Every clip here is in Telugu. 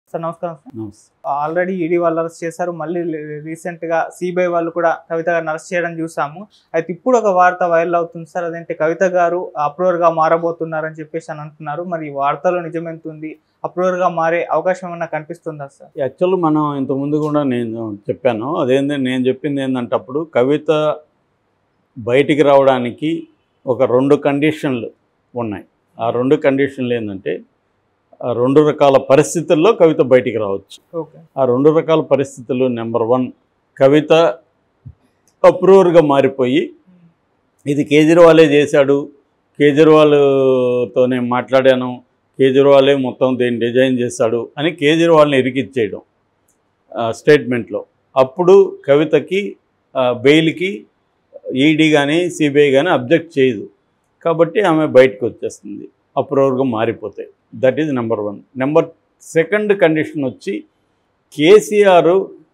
సార్ నమస్కారం సార్ నమస్తే ఆల్రెడీ ఈడీ వాళ్ళు అరెస్ట్ చేశారు మళ్ళీ రీసెంట్ గా సిబిఐ వాళ్ళు కూడా కవిత గారిని అరెస్ట్ చేయడం చూసాము అయితే ఇప్పుడు ఒక వార్త వైరల్ అవుతుంది సార్ అదేంటి కవిత గారు అప్రూవర్ గా మారబోతున్నారని చెప్పేసి అని అంటున్నారు మరి ఈ వార్తలో నిజమెంతుంది అప్రూవర్ గా మారే అవకాశం ఏమన్నా కనిపిస్తుందా సార్ యాక్చువల్ మనం ఇంతకుముందు కూడా నేను చెప్పాను అదేంటి నేను చెప్పింది ఏంటంటే అప్పుడు కవిత బయటికి రావడానికి ఒక రెండు కండిషన్లు ఉన్నాయి ఆ రెండు కండిషన్లు ఏంటంటే ఆ రెండు రకాల పరిస్థితుల్లో కవిత బయటికి రావచ్చు ఓకే ఆ రెండు రకాల పరిస్థితులు నెంబర్ వన్ కవిత అప్రూవర్గా మారిపోయి ఇది కేజ్రీవాలే చేశాడు కేజ్రీవాల్తో నేను మాట్లాడాను కేజ్రీవాలే మొత్తం దీన్ని డిజైన్ చేశాడు అని కేజ్రీవాల్ని ఇరికిచ్చేయడం ఆ, స్టేట్మెంట్లో అప్పుడు కవితకి ఆ, బెయిల్కి ఈడీ కానీ సిబిఐ కానీ అబ్జెక్ట్ చేయదు కాబట్టి ఆమె బయటకు వచ్చేస్తుంది అప్రూవర్గా మారిపోతాయి that is number one number second condition వచ్చి కేసీఆర్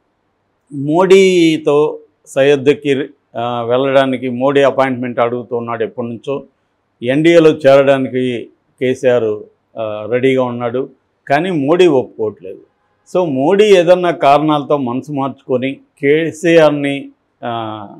మోడీతో సయ్యద్కి ఆ, వెళ్ళడానికి మోడీ అపాయింట్మెంట్ అడుగుతున్నాడు ఎప్పటి నుంచో ఎన్డీఏలో చేరడానికి కేసీఆర్ ఆ, రెడీగా ఉన్నాడు కానీ మోడీ ఒప్పుకోవట్లేదు సో మోడీ ఏదన్నా కారణాలతో మనసు మార్చుకొని కేసీఆర్ని ఆ,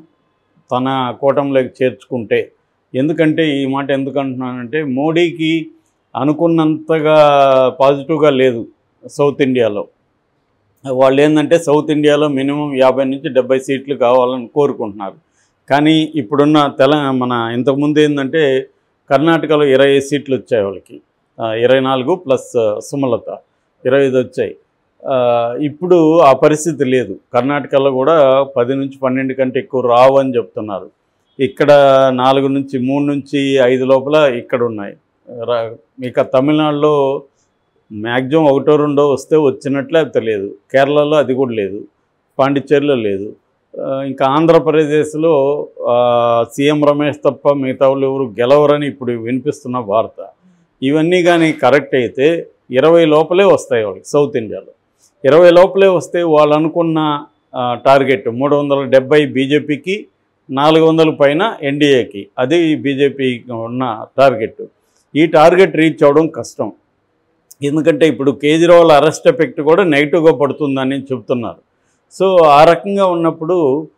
తన కూటమిలోకి చేర్చుకుంటే ఎందుకంటే ఈ మాట ఎందుకు అంటున్నానంటే మోడీకి అనుకున్నంతగా పాజిటివ్గా లేదు సౌత్ ఇండియాలో వాళ్ళు ఏంటంటే సౌత్ ఇండియాలో మినిమం యాభై నుంచి డెబ్బై సీట్లు కావాలని కోరుకుంటున్నారు కానీ ఇప్పుడున్న తెల మన ఇంతకుముందు ఏంటంటే కర్ణాటకలో ఇరవై ఐదు సీట్లు వచ్చాయి వాళ్ళకి ఆ, ఇరవై నాలుగు ప్లస్ సుమలత ఇరవై ఐదు వచ్చాయి ఆ, ఇప్పుడు ఆ పరిస్థితి లేదు కర్ణాటకలో కూడా పది నుంచి పన్నెండు కంటే ఎక్కువ రావు అని చెప్తున్నారు ఇక్కడ నాలుగు నుంచి మూడు నుంచి ఐదు లోపల ఇక్కడ ఉన్నాయి రా- ఇక తమిళనాడులో మ్యాక్సిమం ఒకటో రెండో వస్తే వచ్చినట్లే తెలియదు కేరళలో అది కూడా లేదు పాండిచ్చేరిలో లేదు ఆ, ఇంకా ఆంధ్రప్రదేశ్లో ఆ, సీఎం రమేష్ తప్ప మిగతా వాళ్ళు ఎవరు గెలవరని ఇప్పుడు వినిపిస్తున్న వార్త ఇవన్నీ కానీ కరెక్ట్ అయితే ఇరవై లోపలే వస్తాయి వాళ్ళకి సౌత్ ఇండియాలో ఇరవై లోపలే వస్తే వాళ్ళు అనుకున్న ఆ, టార్గెట్ మూడు వందల డెబ్బై బీజేపీకి నాలుగు వందల పైన ఎన్డీఏకి అది బీజేపీకి ఉన్న టార్గెట్ ఈ టార్గెట్ రీచ్ అవ్వడం కష్టం ఎందుకంటే ఇప్పుడు కేజ్రీవాల్ అరెస్ట్ ఎఫెక్ట్ కూడా నెగిటివ్గా పడుతుందని చెప్తున్నారు సో ఆ రకంగా ఉన్నప్పుడు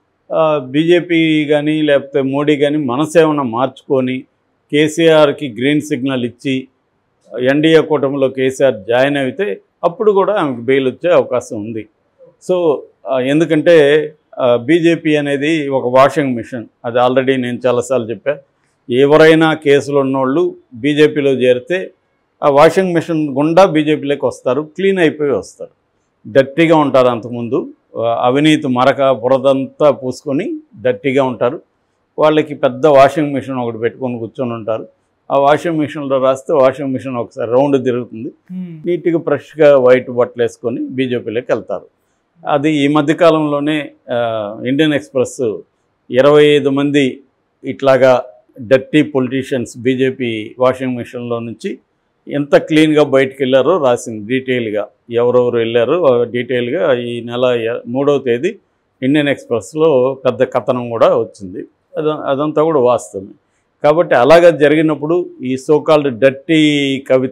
బీజేపీ కానీ లేకపోతే మోడీ కానీ మనసు ఏమైనా మార్చుకొని కేసీఆర్కి గ్రీన్ సిగ్నల్ ఇచ్చి ఎన్డీఏ కూటమిలో కేసీఆర్ జాయిన్ అయితే అప్పుడు కూడా ఆమెకు బెయిల్ వచ్చే అవకాశం ఉంది సో ఆ, ఎందుకంటే బీజేపీ అనేది ఒక వాషింగ్ మిషన్ అది ఆల్రెడీ నేను చాలాసార్లు చెప్పా ఎవరైనా కేసులు ఉన్నోళ్ళు బీజేపీలో చేరితే ఆ వాషింగ్ మిషన్ గుండా బీజేపీలోకి వస్తారు క్లీన్ అయిపోయి వస్తారు డర్టీగా ఉంటారు అంతకుముందు ఆ, అవినీతి మరక బురదంతా పూసుకొని డర్టీగా ఉంటారు వాళ్ళకి పెద్ద వాషింగ్ మిషన్ ఒకటి పెట్టుకొని కూర్చొని ఉంటారు ఆ వాషింగ్ మిషన్లో రాస్తే వాషింగ్ మిషన్ ఒకసారి రౌండ్ తిరుగుతుంది నీట్గా ఫ్రెష్గా వైట్ బట్టలు వేసుకొని బీజేపీలోకి వెళ్తారు అది ఈ మధ్యకాలంలోనే ఆ, ఇండియన్ ఎక్స్ప్రెస్ ఇరవై ఐదు మంది ఇట్లాగా డర్టీ పొలిటీషియన్స్ బీజేపీ వాషింగ్ మిషన్లో నుంచి ఎంత క్లీన్గా బయటకు వెళ్ళారో రాసింది డీటెయిల్గా ఎవరెవరు వెళ్ళారో ఆ డీటెయిల్గా ఈ నెల ఎ- మూడవ తేదీ ఇండియన్ ఎక్స్ప్రెస్లో పెద్ద కథనం కూడా వచ్చింది అద అదంతా కూడా వాస్తవమే కాబట్టి అలాగ జరిగినప్పుడు ఈ సోకాల్డ్ డర్టీ కవిత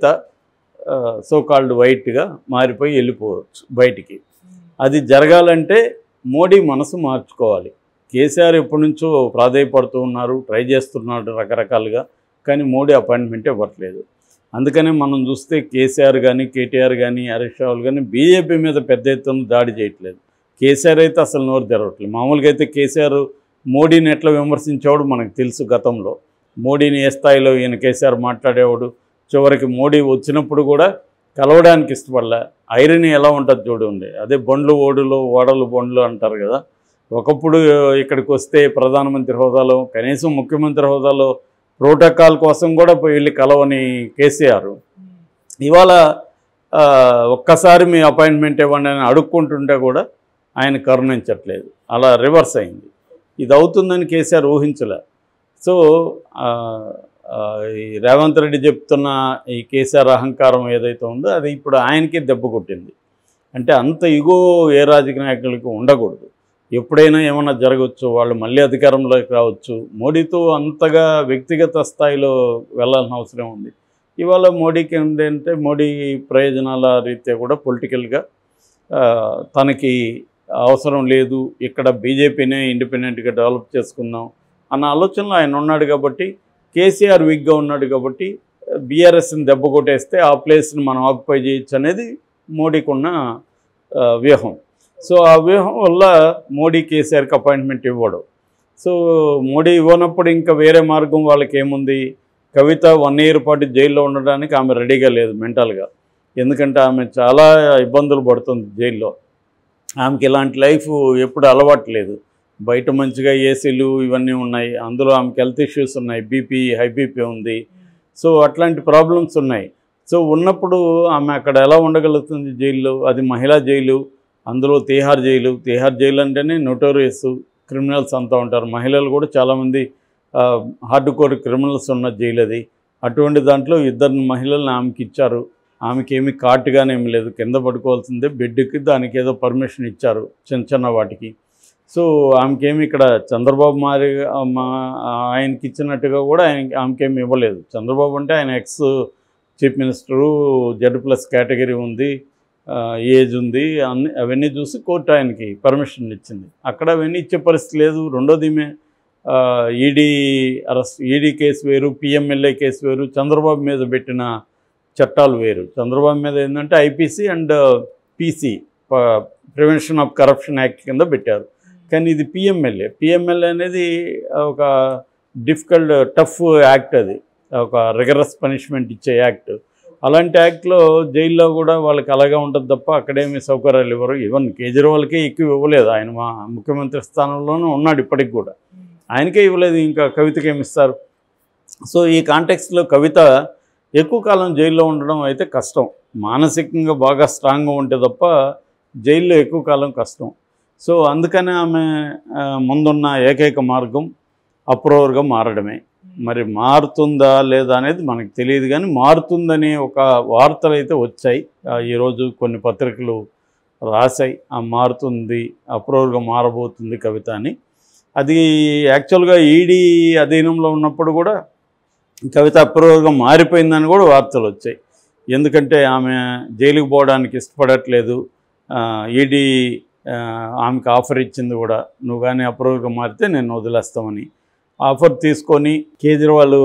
సోకాల్డ్ వైట్గా మారిపోయి వెళ్ళిపోవచ్చు బయటికి అది జరగాలంటే మోడీ మనసు మార్చుకోవాలి కేసీఆర్ ఎప్పటి నుంచో ప్రాధాయపడుతూ ఉన్నారు ట్రై చేస్తున్నాడు రకరకాలుగా కానీ మోడీ అపాయింట్మెంట్ ఇవ్వట్లేదు అందుకనే మనం చూస్తే కేసీఆర్ కానీ కేటీఆర్ కానీ హరీష్ రావులు కానీ బీజేపీ మీద పెద్ద ఎత్తున దాడి చేయట్లేదు కేసీఆర్ అయితే అసలు నోరు తెరవట్లేదు మామూలుగా అయితే కేసీఆర్ మోడీని ఎట్లా విమర్శించేవాడు మనకు తెలుసు గతంలో మోడీని ఏ స్థాయిలో ఈయన కేసీఆర్ మాట్లాడేవాడు చివరికి మోడీ వచ్చినప్పుడు కూడా కలవడానికి ఇష్టపడలే ఐరన్ ఎలా ఉంటుంది చూడండి అదే బండ్లు ఓడులు ఓడలు బండ్లు అంటారు కదా ఒకప్పుడు ఇక్కడికి వస్తే ప్రధానమంత్రి హోదాలో కనీసం ముఖ్యమంత్రి హోదాలో ప్రోటోకాల్ కోసం కూడా పోయి వెళ్ళి కలవని కేసీఆర్ ఇవాళ ఆ, ఒక్కసారి మీ అపాయింట్మెంట్ ఇవ్వండి అని అడుక్కుంటుంటే కూడా ఆయన కరుణించట్లేదు అలా రివర్స్ అయింది ఇది అవుతుందని కేసీఆర్ ఊహించలే సో ఆ, ఆ, ఈ రేవంత్ రెడ్డి చెప్తున్న ఈ కేసీఆర్ అహంకారం ఏదైతే ఉందో అది ఇప్పుడు ఆయనకే దెబ్బ కొట్టింది అంటే అంత ఇగో ఏ రాజకీయ నాయకులకు ఉండకూడదు ఎప్పుడైనా ఏమైనా జరగవచ్చు వాళ్ళు మళ్ళీ అధికారంలోకి రావచ్చు మోడీతో అంతగా వ్యక్తిగత స్థాయిలో వెళ్ళాల్సిన అవసరం ఉంది ఇవాళ మోడీకి ఏంటంటే మోడీ ప్రయోజనాల రీత్యా కూడా పొలిటికల్గా తనకి అవసరం లేదు ఇక్కడ బీజేపీనే ఇండిపెండెంట్గా డెవలప్ చేసుకుందాం అన్న ఆలోచనలో ఆయన ఉన్నాడు కాబట్టి కేసీఆర్ వీక్గా ఉన్నాడు కాబట్టి బీఆర్ఎస్ని దెబ్బ కొట్టేస్తే ఆ ప్లేస్ని మనం ఆక్యుపై చేయొచ్చు అనేది మోడీకి ఉన్న ఆ, వ్యూహం సో ఆ వ్యూహం వల్ల మోడీ కేసీఆర్కి అపాయింట్మెంట్ ఇవ్వడు సో మోడీ ఇవ్వనప్పుడు ఇంకా వేరే మార్గం వాళ్ళకి ఏముంది కవిత వన్ ఇయర్ పాటు జైల్లో ఉండడానికి ఆమె రెడీగా లేదు మెంటల్గా ఎందుకంటే ఆమె చాలా ఇబ్బందులు పడుతుంది జైల్లో ఆమెకి ఇలాంటి లైఫ్ ఎప్పుడు అలవాటు లేదు బయట మంచిగా ఏసీలు ఇవన్నీ ఉన్నాయి అందులో ఆమెకి హెల్త్ ఇష్యూస్ ఉన్నాయి బీపీ హై బీపీ ఉంది సో అట్లాంటి ప్రాబ్లమ్స్ ఉన్నాయి సో ఉన్నప్పుడు ఆమె అక్కడ ఎలా ఉండగలుగుతుంది జైల్లో అది మహిళా జైలు అందులో తీహార్ జైలు తీహార్ జైలు అంటేనే నోటోరియస్ క్రిమినల్స్ అంతా ఉంటారు మహిళలు కూడా చాలామంది హార్డ్ కోర్ క్రిమినల్స్ ఉన్న జైలు అది అటువంటి దాంట్లో ఇద్దరు మహిళలను ఆమెకి ఇచ్చారు ఆమెకి ఏమి కాటుగానే ఏమి లేదు కింద పడుకోవాల్సిందే బెడ్కి దానికి ఏదో పర్మిషన్ ఇచ్చారు చిన్న చిన్న వాటికి సో ఆమెకేమి ఇక్కడ చంద్రబాబు మారి మా ఆయనకి ఇచ్చినట్టుగా కూడా ఆయన ఆమెకేమి ఇవ్వలేదు చంద్రబాబు అంటే ఆయన ex chief minister Z plus category ఉంది ఆ, ఏజ్ ఉంది అన్ని అవన్నీ చూసి కోర్టు ఆయనకి పర్మిషన్ ఇచ్చింది అక్కడ అవన్నీ ఇచ్చే పరిస్థితి లేదు రెండోది ఈమె ఈడీ అరెస్ట్ ఈడీ కేసు వేరు పిఎంఎల్ఏ కేసు వేరు చంద్రబాబు మీద పెట్టిన చట్టాలు వేరు చంద్రబాబు మీద ఏంటంటే IPC and PC prevention of corruption act కింద పెట్టారు కానీ ఇది పిఎంఎల్ఏ పిఎంఎల్ఏ అనేది ఒక డిఫికల్ట్ టఫ్ యాక్ట్ అది ఒక రిగరస్ పనిష్మెంట్ ఇచ్చే యాక్ట్ అలాంటి యాక్ట్లో జైల్లో కూడా వాళ్ళకి అలాగే ఉంటుంది తప్ప అక్కడేమి సౌకర్యాలు ఇవ్వరు ఈవెన్ కేజ్రీవాల్కే ఎక్కువ ఇవ్వలేదు ఆయన మా ముఖ్యమంత్రి స్థానంలోనే ఉన్నాడు ఇప్పటికి కూడా ఆయనకే ఇవ్వలేదు ఇంకా కవితకి ఏమి ఇస్తారు సో ఈ కాంటెక్స్లో కవిత ఎక్కువ కాలం జైల్లో ఉండడం అయితే కష్టం మానసికంగా బాగా స్ట్రాంగ్గా ఉంటే తప్ప జైల్లో ఎక్కువ కాలం కష్టం సో అందుకనే ఆమె ఆ, ముందున్న ఏకైక మార్గం అప్రూవర్గా మారడమే మరి మారుతుందా లేదా అనేది మనకు తెలియదు కానీ మారుతుందని ఒక వార్తలు అయితే వచ్చాయి ఆ, ఈరోజు కొన్ని పత్రికలు రాశాయి ఆ మారుతుంది అప్రూవర్గా మారబోతుంది కవిత అని అది యాక్చువల్గా ఈడీ అధీనంలో ఉన్నప్పుడు కూడా కవిత అప్రూవర్గా మారిపోయిందని కూడా వార్తలు వచ్చాయి ఎందుకంటే ఆమె జైలుకి పోవడానికి ఇష్టపడట్లేదు ఈడీ ఆమెకు ఆఫర్ ఇచ్చింది కూడా నువ్వు కానీ అప్రూవర్గా మారితే నేను వదిలేస్తామని ఆఫర్ తీసుకొని కేజ్రీవాల్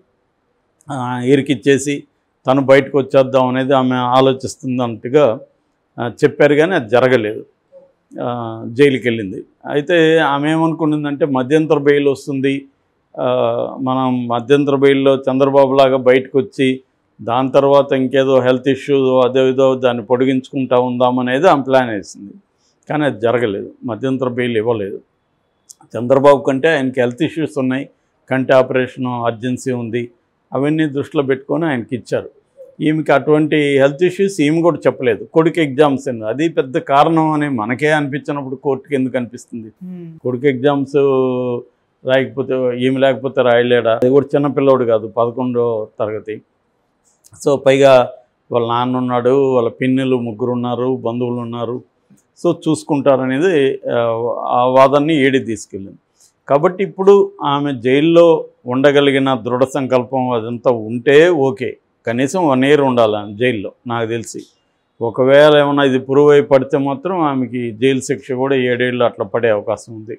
ఆ, ఇరికిచ్చేసి తను బయటకు వచ్చేద్దాం అనేది ఆమె ఆలోచిస్తుంది అన్నట్టుగా ఆ, చెప్పారు కానీ అది జరగలేదు ఆ, జైలుకి వెళ్ళింది అయితే ఆమె ఏమనుకున్నదంటే మధ్యంతర బెయిల్ వస్తుంది ఆ, మనం మధ్యంతర బెయిల్లో చంద్రబాబు లాగా బయటకు వచ్చి దాని తర్వాత ఇంకేదో హెల్త్ ఇష్యూ అదో ఇదో దాన్ని పొడిగించుకుంటా ఉందామనేది ఆమె ప్లాన్ వేసింది కానీ అది జరగలేదు మధ్యంతర బెయిల్ ఇవ్వలేదు చంద్రబాబు కంటే ఆయనకి హెల్త్ ఇష్యూస్ ఉన్నాయి కంటి ఆపరేషన్ అర్జెన్సీ ఉంది అవన్నీ దృష్టిలో పెట్టుకొని ఆయనకి ఇచ్చారు ఈమెకి అటువంటి హెల్త్ ఇష్యూస్ ఈమె కూడా చెప్పలేదు కొడుకు ఎగ్జామ్స్ అని అది పెద్ద కారణం అని మనకే అనిపించినప్పుడు కోర్టుకి ఎందుకు అనిపిస్తుంది కొడుకు ఎగ్జామ్స్ రాయకపోతే ఈమె లేకపోతే రాయలేడా అది కూడా చిన్న పిల్లోడు కాదు పదకొండో తరగతి సో పైగా వాళ్ళ నాన్న ఉన్నాడు వాళ్ళ పిన్నెలు ముగ్గురు ఉన్నారు బంధువులు ఉన్నారు సో చూసుకుంటారనేది ఆ, ఆ వాదాన్ని ఏడి తీసుకెళ్ళింది కాబట్టి ఇప్పుడు ఆమె జైల్లో ఉండగలిగిన దృఢ సంకల్పం అదంతా ఉంటే ఓకే కనీసం వన్ ఇయర్ ఉండాలి ఆమె జైల్లో నాకు తెలిసి ఒకవేళ ఏమైనా ఇది ప్రూవ్ అయి పడితే మాత్రం ఆమెకి జైలు శిక్ష కూడా ఏడేళ్ళు అట్లా పడే అవకాశం ఉంది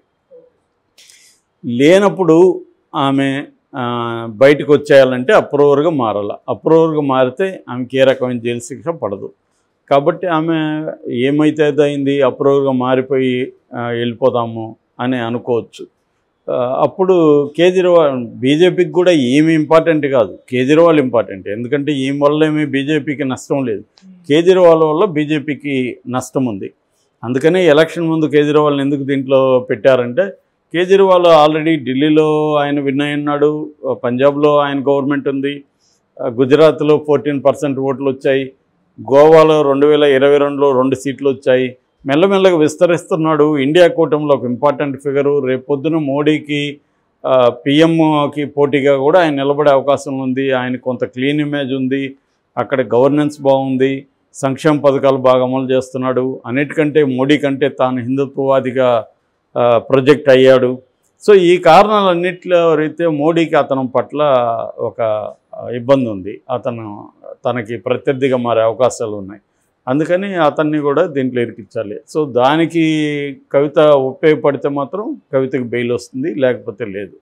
లేనప్పుడు ఆమె ఆ, బయటకు వచ్చేయాలంటే అప్రూవర్గా మారాలి అప్రూవర్గా మారితే ఆమెకి ఏ రకమైన జైలు శిక్ష పడదు కాబట్టి ఆమె ఏమైతే అయింది అప్రూవర్గా మారిపోయి ఆ, వెళ్ళిపోదాము అని అనుకోవచ్చు ఆ, అప్పుడు కేజ్రీవాల్ బీజేపీకి కూడా ఏమి ఇంపార్టెంట్ కాదు కేజ్రీవాల్ ఇంపార్టెంట్ ఎందుకంటే ఈమె వల్ల ఏమీ బీజేపీకి నష్టం లేదు కేజ్రీవాల్ వల్ల బీజేపీకి నష్టం ఉంది అందుకనే ఎలక్షన్ ముందు కేజ్రీవాల్ని ఎందుకు దీంట్లో పెట్టారంటే కేజ్రీవాల్ ఆల్రెడీ ఢిల్లీలో ఆయన విన్ అయి ఉన్నాడు పంజాబ్లో ఆయన గవర్నమెంట్ ఉంది ఆ, గుజరాత్లో ఫోర్టీన్ పర్సెంట్ ఓట్లు వచ్చాయి గోవాలో రెండు వేల ఇరవై రెండులో రెండు సీట్లు వచ్చాయి మెల్లమెల్లగా విస్తరిస్తున్నాడు ఇండియా కూటమిలో ఒక ఇంపార్టెంట్ ఫిగరు రేపు పొద్దున మోడీకి పిఎంకి పోటీగా కూడా ఆయన నిలబడే అవకాశం ఉంది ఆయన కొంత క్లీన్ ఇమేజ్ ఉంది అక్కడ గవర్నెన్స్ బాగుంది సంక్షేమ పథకాలు బాగా అమలు చేస్తున్నాడు అన్నిటికంటే మోడీ కంటే తాను హిందుత్వవాదిగా ఆ, ప్రొజెక్ట్ అయ్యాడు సో ఈ కారణాలన్నింటిలో రీత్యా మోడీకి అతని పట్ల ఒక ఆ, ఇబ్బంది ఉంది అతను తనకి ప్రత్యర్థిగా మారే అవకాశాలు ఉన్నాయి అందుకని అతన్ని కూడా దీంట్లో ఇరికించాలి సో దానికి కవిత ఉపయోగపడితే మాత్రం కవితకి బెయిల్ వస్తుంది లేకపోతే లేదు